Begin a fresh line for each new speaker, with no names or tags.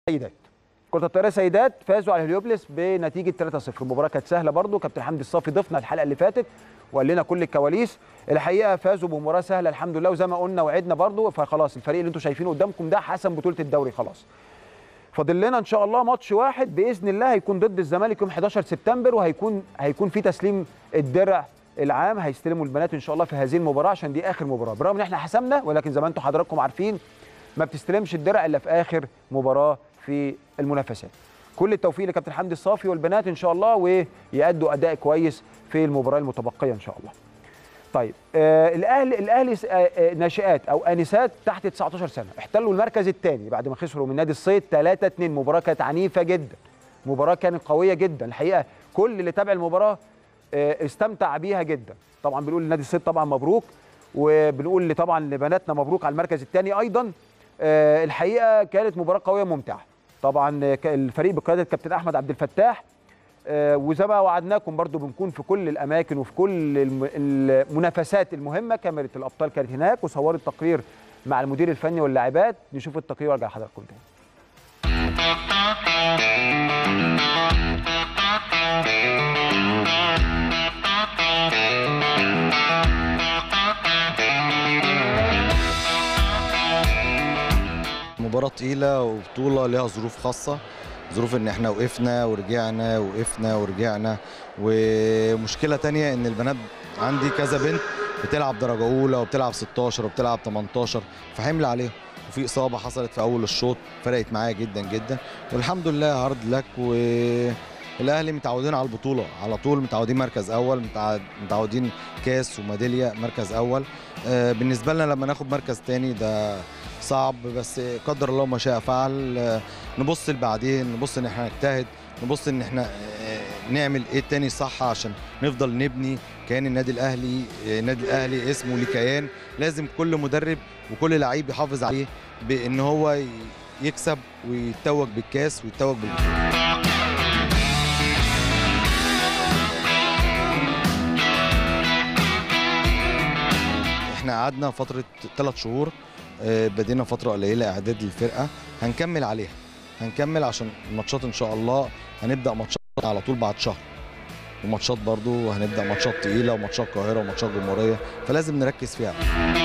سيدات كرة الطائرة سيدات فازوا على هليوبلس بنتيجة 3-0 المباراة كانت سهلة برضو كابتن حمدي الصافي ضفنا الحلقة اللي فاتت وقال لنا كل الكواليس الحقيقة فازوا بمباراة سهلة الحمد لله وزي ما قلنا وعدنا برضو فخلاص الفريق اللي انتم شايفينه قدامكم ده حسم بطولة الدوري خلاص فاضل لنا ان شاء الله ماتش واحد باذن الله هيكون ضد الزمالك يوم 11 سبتمبر وهيكون هيكون في تسليم الدرع العام هيستلموا البنات ان شاء الله في هذه المباراه عشان دي اخر مباراه برغم ان احنا حسمنا ولكن زي ما انتم حضراتكم عارفين ما بتستلمش الدرع الا في اخر مباراه في المنافسات كل التوفيق لكابتن حمدي الصافي والبنات ان شاء الله ويأدوا اداء كويس في المباراه المتبقيه ان شاء الله طيب آه الاهلي الاهلي آه آه ناشئات او انسات تحت 19 سنه احتلوا المركز الثاني بعد ما خسروا من نادي الصيد 3 2 مباراه كانت عنيفه جدا مباراه كانت قويه جدا الحقيقه كل اللي تابع المباراه آه استمتع بيها جدا طبعا بنقول لنادي الصيد طبعا مبروك وبنقول طبعا لبناتنا مبروك على المركز الثاني ايضا آه الحقيقه كانت مباراه قويه ممتعه طبعا الفريق بقياده الكابتن احمد عبد الفتاح آه وزي ما وعدناكم برضو بنكون في كل الاماكن وفي كل المنافسات المهمه كاميرا الابطال كانت هناك وصورت تقرير مع المدير الفني واللاعبات نشوف التقرير وارجع لحضراتكم تاني
مباراة تقيلة وبطولة ليها ظروف خاصة ظروف ان احنا وقفنا ورجعنا وقفنا ورجعنا ومشكلة تانية ان البنات عندي كذا بنت بتلعب درجة أولى وبتلعب 16 وبتلعب 18 فحمل عليهم وفي إصابة حصلت في أول الشوط فرقت معايا جدا جدا والحمد لله هارد لك و الاهلي متعودين على البطوله على طول متعودين مركز اول متعودين كاس وميداليه مركز اول بالنسبه لنا لما ناخد مركز تاني ده صعب بس قدر الله ما شاء فعل نبص لبعدين نبص ان احنا نجتهد نبص ان احنا نعمل ايه تاني صح عشان نفضل نبني كيان النادي الاهلي النادي الاهلي اسمه ليه كيان لازم كل مدرب وكل لعيب يحافظ عليه بان هو يكسب ويتوج بالكاس ويتوج بالبطوله احنا قعدنا فتره ثلاث شهور بدينا فتره قليله اعداد للفرقه هنكمل عليها هنكمل عشان الماتشات ان شاء الله هنبدا ماتشات على طول بعد شهر وماتشات برضو هنبدا ماتشات تقيله وماتشات القاهره وماتشات جمهوريه فلازم نركز فيها